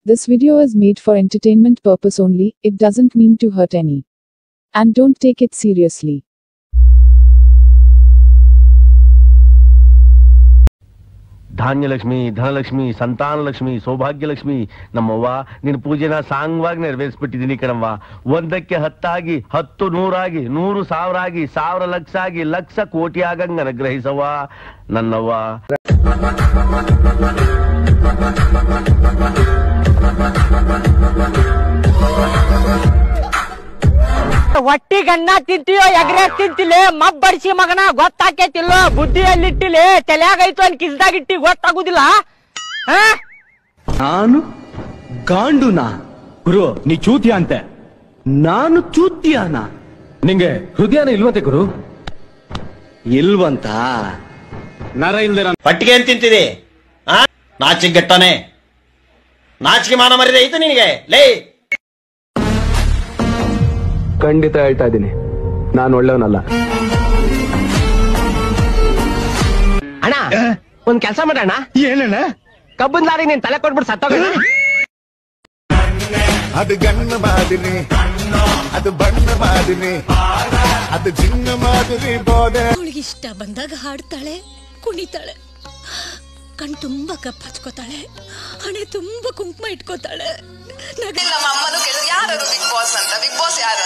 This video is made for entertainment purpose only, it doesn't mean to hurt any. And don't take it seriously. Dhanyalakshmi Dhanalakshmi Santanalakshmi Saubhagyalakshmi ನಮ್ಮವ್ವ ನಿನ್ನ ಪೂಜೆನ ಸಾಂಗವಾಗಿ ನೆರವೇರಿಸ್ಬಿಟ್ಟಿದ್ದೀನಿ ಕಣವ್ವ ಒಂದಕ್ಕೆ ಹತ್ತಾಗಿ ಹತ್ತು ನೂರಾಗಿ ನೂರು ಸಾವಿರ ಆಗಿ ಸಾವಿರ ಲಕ್ಷ ಆಗಿ ಲಕ್ಷ ಕೋಟಿ ಆಗಂಗ ಅನುಗ್ರಹಿಸವ್ವ ನನ್ನವ್ವ ಹೊಟ್ಟಿಗನ್ನ ತಿಂತೀಯೋ ಎಗ್ರೆ ತಿಂತಿಲೆ ಮಬ್ಬಡಿಸಿ ಮಗನ ಗೊತ್ತಾಕೇತಿಲ್ಲೋ ಬುದ್ಧಿಯಲ್ಲಿಟ್ಟಿಲೆ ತಲ್ಯಾಗೈತು ಅನ್ ಕಿಸ್ದಾಗಿಟ್ಟಿ ಗೊತ್ತಾಗುದಿಲ್ಲ ಹಾ ನಾನು ಗಾಂಡುನಾ ಗುರು ನೀ ಚೂತಿಯ ಅಂತೆ ನಾನು ಚೂತ್ಯಾನ ನಿಂಗೆ ಹೃದಯನ ಇಲ್ವಂತೆ ಗುರು ಇಲ್ವಂತ ನರ ಇಲ್ದಿರ ಪಟ್ಟಿಗೆ ಏನ್ ತಿಂತಿದೆ ಆ ನಾಚಿಗೆಟ್ಟನೆ ನಾಚಿಕೆ ಮಾನ ಮರಿದೆ ಐತೆ ನಿನಗೆ ಲೇ ಖಂಡಿತ ಹೇಳ್ತಾ ಇದ್ದೀನಿ ನಾನು ಒಳ್ಳೆಯವನಲ್ಲ ಅಣ್ಣ ಒಂದ್ ಕೆಲ್ಸ ಮಾಡೋಣ ಏನಣ್ಣ ಕಬ್ಬನ್ ಲಾರಿ ನೀನ್ ತಲೆ ಕೊಟ್ಬಿಟ್ಟು ಸತ್ತೋಗೋಣ ಅದು ಗಣ್ಣ ಮಾದಿನಿ ಅದು ಬಣ್ಣ ಮಾದಿನಿ ಅದು ಚಿನ್ನ ಮಾದಿನಿ ಬೋದೆ ಅವಳಿಗಿಷ್ಟ ಬಂದಾಗ ಹಾಡ್ತಾಳೆ ಕುಣಿತಾಳೆ ಕಣ್ ತುಂಬಾ ಕಪ್ ಹಚ್ಕೋತಾಳೆ ಹಣೆ ತುಂಬಾ ಕುಂಕುಮ ಇಟ್ಕೋತಾಳೆ ನಗ ನಮ್ಮ ಅಮ್ಮನು ಕೇಳಿದ್ರು ಯಾರು ಬಿಗ್ ಬಾಸ್ ಅಂತ ಬಿಗ್ ಬಾಸ್ ಯಾರು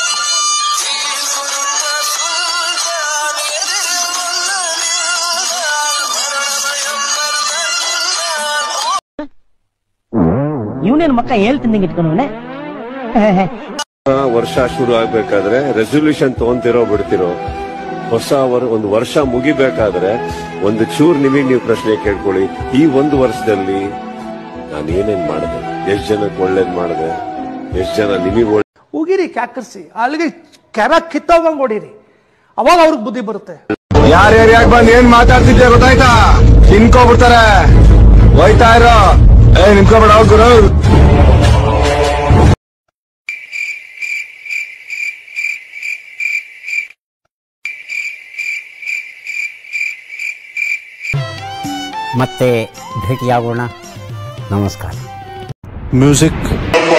ಇವನೇನ್ ಮಕ್ಕ ಹೇಳ್ತಿದ್ದಂಗೆ ಇಟ್ಕೊಂಡವನೆ ವರ್ಷ ಶುರು ಆಗ್ಬೇಕಾದ್ರೆ ರೆಸೊಲ್ಯೂಷನ್ ತಗೊಂತಿರೋ ಬಿಡ್ತಿರೋ ಹೊಸ ವರ್ ಒಂದು ವರ್ಷ ಮುಗಿಬೇಕಾದ್ರೆ ಒಂದು ಚೂರ್ ನಿಮಗೆ ನೀವು ಪ್ರಶ್ನೆ ಕೇಳ್ಕೊಳ್ಳಿ ಈ ಒಂದು ವರ್ಷದಲ್ಲಿ ನಾನು ಏನೇನ್ ಮಾಡಿದೆ ಎಷ್ಟ್ ಜನಕ್ಕೆ ಒಳ್ಳೇದ್ ಮಾಡಿದೆ ಎಷ್ಟ್ ಜನ ನಿಮಗೆ ಒಳ್ಳೆ ಉಗಿರಿ ಕ್ಯಾಕರ್ಸಿ ಅಲ್ಲಿಗೆ ಕೆರ ಕಿತ್ತೋಗಂಗ್ ಹೊಡೀರಿ ಅವಾಗ ಅವ್ರಿಗೆ ಬುದ್ಧಿ ಬರುತ್ತೆ ಯಾರು ಯಾರ್ಯಾಗ ಬಂದ್ ಏನ್ ಮಾತಾಡ್ತಿದ್ದೆ ಗೊತ್ತಾಯ್ತಾ ತಿನ್ಕೋಬಿಡ್ತಾರೆ ಹೋಯ್ತಾ ಇರೋ ಏ ನಿಂತ್ಕೋಬೇಡ ಹೋಗ್ ಗುರು ಮತ್ತೆ ಭೇಟಿಯಾಗೋಣ ನಮಸ್ಕಾರ ಮ್ಯೂಸಿಕ್